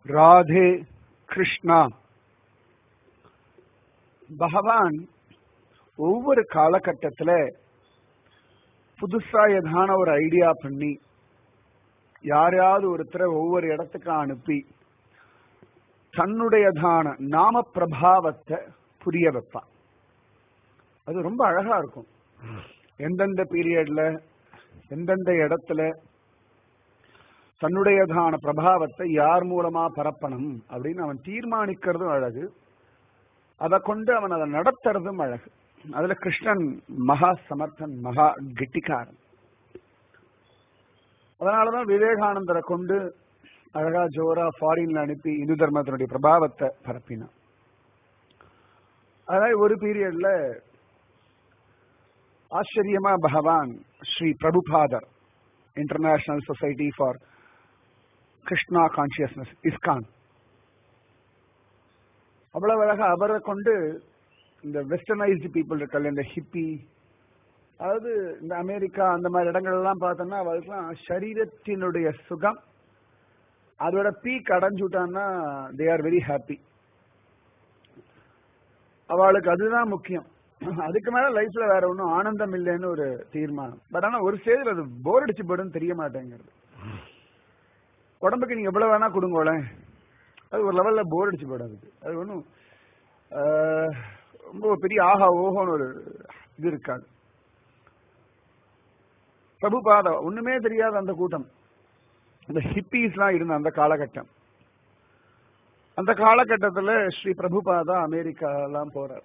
ராதே கிருஷ்ணா பகவான் ஒவ்வொரு காலகட்டத்துல புதுசா ஏதான ஒரு ஐடியா பண்ணி யாரையாவது ஒருத்தரை ஒவ்வொரு இடத்துக்கு அனுப்பி தன்னுடையதான நாம பிரபாவத்தை புரிய வைப்பான் அது ரொம்ப அழகா இருக்கும் எந்தெந்த பீரியட்ல எந்தெந்த இடத்துல தன்னுடையதான பிரபாவத்தை யார் மூலமா பரப்பணும் அப்படின்னு அவன் தீர்மானிக்கிறதும் அழகு அதை கொண்டு அவன் அதை நடத்துறதும் அழகு அதுல கிருஷ்ணன் மகா சமர்த்தன் மகா கெட்டிக்காரன் அதனாலதான் விவேகானந்தரை கொண்டு அழகா ஜோரா ஃபாரின்ல அனுப்பி இந்து தர்மத்தினுடைய பிரபாவத்தை பரப்பினான் அதாவது ஒரு பீரியட்ல ஆச்சரியமா பகவான் Sri Prabhupadar international society for Krishna consciousness ISKCON அவ்வளவு அழகா அவரை கொண்டு இந்த வெஸ்டர்னைஸ்டு பீப்புள் இருக்கல இந்த ஹிப்பி அதாவது இந்த அமெரிக்கா அந்த மாதிரி இடங்கள் எல்லாம் பார்த்தோம்னா அவளுக்குலாம் சரீரத்தினுடைய சுகம் அதோட பீக் அடைஞ்சுட்டான்னா தே ஆர் வெரி ஹாப்பி அவளுக்கு அதுதான் முக்கியம் அதுக்கு மேல லைஃப்ல வேற ஒன்றும் ஆனந்தம் இல்லைன்னு ஒரு தீர்மானம் பட் ஆனா ஒரு ஸ்டேஜ்ல அது போர் அடிச்சு போடுன்னு தெரிய மாட்டேங்கிறது உடம்புக்கு நீங்க எவ்வளவு வேணா கொடுங்கோளேன் அது ஒரு லெவல்ல போர் அடிச்சு போடாது அது ஒன்றும் ரொம்ப பெரிய ஆஹா ஓஹோன்னு ஒரு இது இருக்காது பிரபுபாதா ஒண்ணுமே தெரியாத அந்த கூட்டம் இந்த ஹிப்பீஸ்லாம் இருந்த அந்த காலகட்டம் அந்த காலகட்டத்துல ஸ்ரீ பிரபுபாதா அமெரிக்கா எல்லாம் போறார்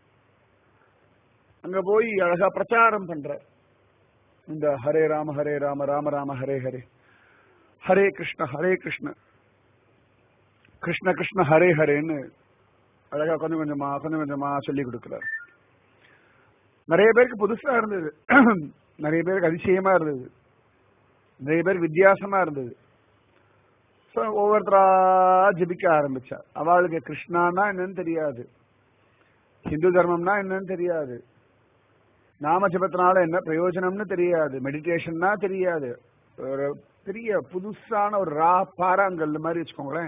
அங்க போய் அழகா பிரச்சாரம் பண்ற இந்த ஹரே ராம ஹரே ராம ராம ராம ஹரே ஹரே ஹரே கிருஷ்ண ஹரே கிருஷ்ண கிருஷ்ண கிருஷ்ண ஹரே ஹரேன்னு அழகா கொஞ்சம் கொஞ்சமா கொஞ்சம் கொஞ்சமா சொல்லி கொடுக்கிறார் நிறைய பேருக்கு புதுசா இருந்தது நிறைய பேருக்கு அதிசயமா இருந்தது நிறைய பேர் வித்தியாசமா இருந்தது ஒவ்வொருத்தரா ஜபிக்க ஆரம்பிச்சா அவளுக்கு கிருஷ்ணானா என்னன்னு தெரியாது ஹிந்து தர்மம்னா என்னன்னு தெரியாது நாம ஜபத்தினால என்ன பிரயோஜனம்னு தெரியாது மெடிடேஷன்னா தெரியாது ஒரு பெரிய புதுசான ஒரு ரா பாறாங்கல் மாதிரி வச்சுக்கோங்களேன்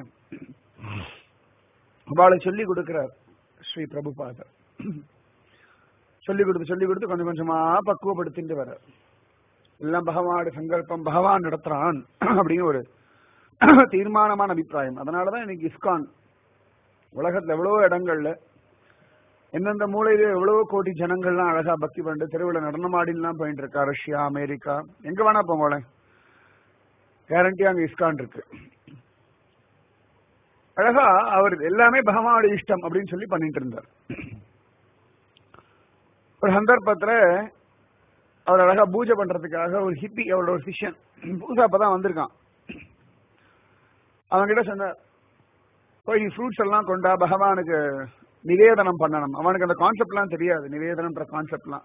அவளை சொல்லி கொடுக்கிறார் ஸ்ரீ பிரபுபாதர் சொல்லி கொடுத்து சொல்லி கொடுத்து கொஞ்சம் கொஞ்சமா பக்குவப்படுத்திட்டு வர எல்லாம் பகவானுடைய சங்கல்பம் பகவான் நடத்துறான் அப்படின்னு ஒரு தீர்மானமான அபிப்பிராயம் அதனாலதான் இன்னைக்கு இஸ்கான் உலகத்துல எவ்வளவோ இடங்கள்ல எந்தெந்த மூலையில எவ்வளவோ கோடி ஜனங்கள்லாம் அழகா பக்தி பண்ணிட்டு தெருவில் நடனமாடிலாம் போயிட்டு இருக்கா ரஷ்யா அமெரிக்கா எங்க வேணா போங்களேன் கேரண்டியா அங்க இஸ்கான் இருக்கு அழகா அவர் எல்லாமே பகவானுடைய இஷ்டம் அப்படின்னு சொல்லி பண்ணிட்டு இருந்தார் ஒரு சந்தர்ப்பத்துல அவர் அழகா பூஜை பண்றதுக்காக ஒரு ஹிப்பி அவரோட ஒரு சிஷ்யன் புதுசா அப்பதான் வந்திருக்கான் அவன்கிட்ட சொன்னார் போய் நீ ஃப்ரூட்ஸ் எல்லாம் கொண்டா பகவானுக்கு நிவேதனம் பண்ணணும் அவனுக்கு அந்த கான்செப்ட்லாம் தெரியாது நிவேதனம்ன்ற கான்செப்ட்லாம்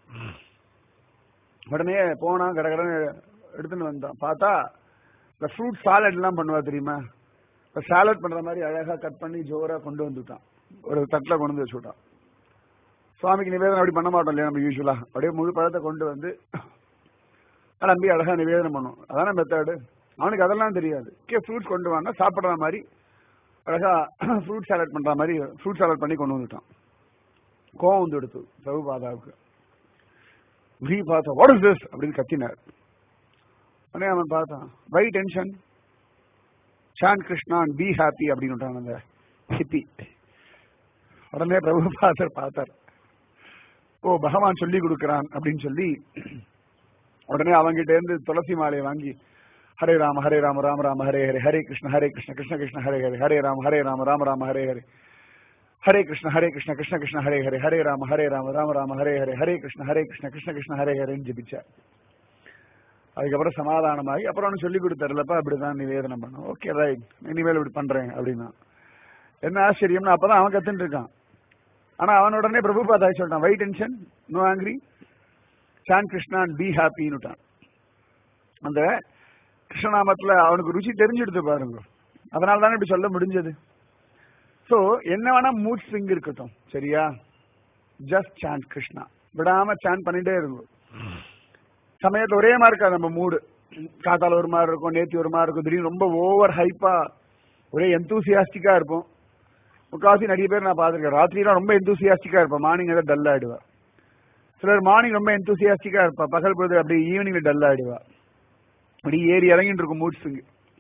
உடனே போனா கடகடன்னு எடுத்துன்னு வந்தான் பார்த்தா இந்த ஃப்ரூட் சாலட் எல்லாம் பண்ணுவா தெரியுமா இந்த சாலட் பண்ற மாதிரி அழகா கட் பண்ணி ஜோரா கொண்டு வந்துட்டான் ஒரு தட்டில் கொண்டு வந்து வச்சுட்டான் சுவாமிக்கு நிவேதனம் அப்படி பண்ண மாட்டோம் இல்லையா நம்ம யூஸ்வலா அப்படியே முழு பழத்தை கொண்டு வந்து நம்பி அழகா நிவேதனம் பண்ணும் அதான மெத்தடு அவனுக்கு அதெல்லாம் தெரியாது கே ஃப்ரூட்ஸ் கொண்டு வாங்க சாப்பிட்ற மாதிரி அழகா ஃப்ரூட் சாலட் பண்ற மாதிரி ஃப்ரூட் சாலட் பண்ணி கொண்டு வந்துட்டான் கோவம் வந்து எடுத்து பிரபுபாதாவுக்கு வி பார்த்தா வாட் இஸ் திஸ் அப்படின்னு கத்தினார் உடனே அவன் பார்த்தான் why tension chant Krishna be happy அப்படின்னு அந்த ஹிப்பி உடனே பிரபுபாதர் பார்த்தார் ஓ பகவான் சொல்லி கொடுக்கிறான் அப்படின்னு சொல்லி உடனே அவங்கிட்ட இருந்து துளசி மாலையை வாங்கி ஹரே ராம ஹரே ராம ராம ராம ஹரே ஹரே ஹரே கிருஷ்ண ஹரே கிருஷ்ண கிருஷ்ண கிருஷ்ண ஹரே ஹரே ஹரே ராம ஹரே ராம ராம ராம ஹரே ஹரே ஹரே கிருஷ்ண ஹரே கிருஷ்ண கிருஷ்ண கிருஷ்ண ஹரே ஹரே ஹரே ராம ஹரே ராம ராம ராம ஹரே ஹரே ஹரே கிருஷ்ண ஹரே கிருஷ்ண கிருஷ்ண கிருஷ்ண ஹரே ஹரேன்னு ஜபிச்சார் அதுக்கப்புறம் சமாதானமாகி அப்புறம் அவனு சொல்லி கொடுத்தாருலப்பா அப்படிதான் நிவேதனம் பண்ணும் ஓகே ரைட் இனிமேல் இப்படி பண்றேன் அப்படின்னா என்ன ஆச்சரியம்னா அப்பதான் அவன் கத்துட்டு இருக்கான் ஆனா அவன் உடனே பிரபு பார்த்தா சொல்லிட்டான் why tension no angry chant கிருஷ்ணான் பி ஹாப்பின்னுட்டான் அந்த கிருஷ்ணநாமத்துல அவனுக்கு ருச்சி தெரிஞ்சுடுது பாருங்க அதனால தானே இப்படி சொல்ல முடிஞ்சது சோ என்ன வேணா மூட் ஸ்விங் இருக்கட்டும் சரியா ஜஸ்ட் சாண்ட் கிருஷ்ணா விடாம சாண்ட் பண்ணிட்டே இருக்கும் சமயத்துல ஒரே மாதிரி இருக்காது நம்ம மூடு காத்தால ஒரு மாதிரி இருக்கும் நேத்தி ஒரு மாதிரி இருக்கும் திடீர்னு ரொம்ப ஓவர் ஹைப்பா ஒரே எந்தூசியாஸ்டிக்கா இருப்போம் முக்காவாசி நிறைய பேர் நான் பார்த்திருக்கேன் ராத்திரிலாம் ரொம்ப எந்தூசியாஸ்டிக்கா இருப்பேன் மார்னிங் ஏதாவது டல் ஆயிடுவா சிலர் மார்னிங் ரொம்ப எந்தூசியாஸ்டிக்கா இருப்பா பகல் பொழுது அப்படி ஈவினிங்ல டல் ஆயிடுவா அப்படி ஏறி இறங்கிட்டு இருக்கும் மூட் ஸ்விங்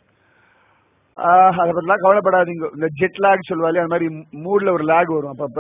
அதை பத்திலாம் கவலைப்படாதீங்க இந்த ஜெட் லாக் சொல்லுவாலே அந்த மாதிரி மூட்ல ஒரு லாக் வரும் அப்பப்ப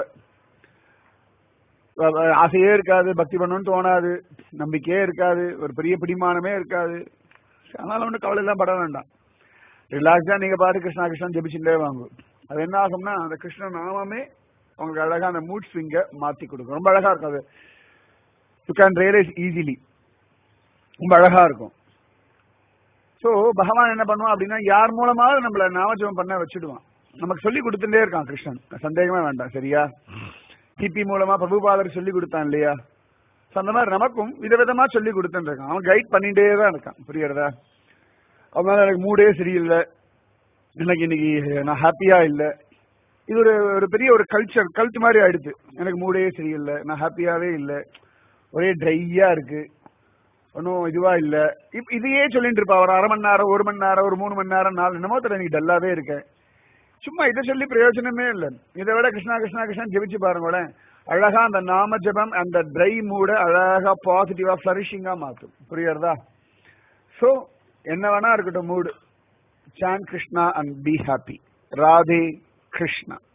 அஹ் அஹ் ஆசையே இருக்காது பக்தி பண்ணணும்னு தோணாது நம்பிக்கையே இருக்காது ஒரு பெரிய பிடிமானமே இருக்காது அதனால ஒன்றும் கவலை எல்லாம் பட வேண்டாம் ரிலாக்ஸா நீங்க பாட்டு கிருஷ்ணா கிருஷ்ணா ஜெபிச்சுட்டே வாங்க அது என்ன ஆகும்னா அந்த கிருஷ்ண நாமமே உங்களுக்கு அழகா அந்த மூட் ஸ்விங்க மாத்தி கொடுக்கும் ரொம்ப அழகா இருக்கும் அது யூ கேன் ரியலைஸ் ஈஸிலி ரொம்ப அழகா இருக்கும் சோ பகவான் என்ன பண்ணுவான் அப்படின்னா யார் மூலமாவது நம்மள நாமஜபம் பண்ண வச்சுடுவான் நமக்கு சொல்லி கொடுத்துட்டே இருக்கான் கிருஷ்ணன் சந்தேகமே வேண்டாம் சரியா டிபி மூலமா பிரபுபாதர் சொல்லி கொடுத்தான் இல்லையா So, அந்த மாதிரி நமக்கும் விதவிதமா சொல்லி கொடுத்துட்டு இருக்கான் அவன் கைட் பண்ணிட்டே தான் இருக்கான் புரியுறதா அதனால எனக்கு மூடே சரியில்லை எனக்கு இன்னைக்கு நான் ஹாப்பியா இல்லை இது ஒரு ஒரு பெரிய ஒரு கல்ச்சர் கல்ட் மாதிரி ஆயிடுச்சு எனக்கு மூடே சரியில்லை நான் ஹாப்பியாவே இல்லை ஒரே ட்ரையா இருக்கு ஒன்றும் இதுவா இல்ல இப் இதையே சொல்லிட்டு இருப்பா ஒரு அரை மணி நேரம் ஒரு மணி நேரம் ஒரு மூணு மணி நேரம் நாலு என்னமோ தெரியல எனக்கு டல்லாவே இருக்கேன் சும்மா இதை சொல்லி பிரயோஜனமே இல்லை இதை விட கிருஷ்ணா கிருஷ்ணா கிருஷ்ணா ஜெபிச்சு பாருங்களேன் அழகா அந்த நாம ஜபம் அந்த ட்ரை மூட அழகா பாசிட்டிவா ஃபிளரிஷிங்கா மாத்தும் புரியுறதா சோ என்ன வேணா இருக்கட்டும் mood chant Krishna and be happy Radhe Krishna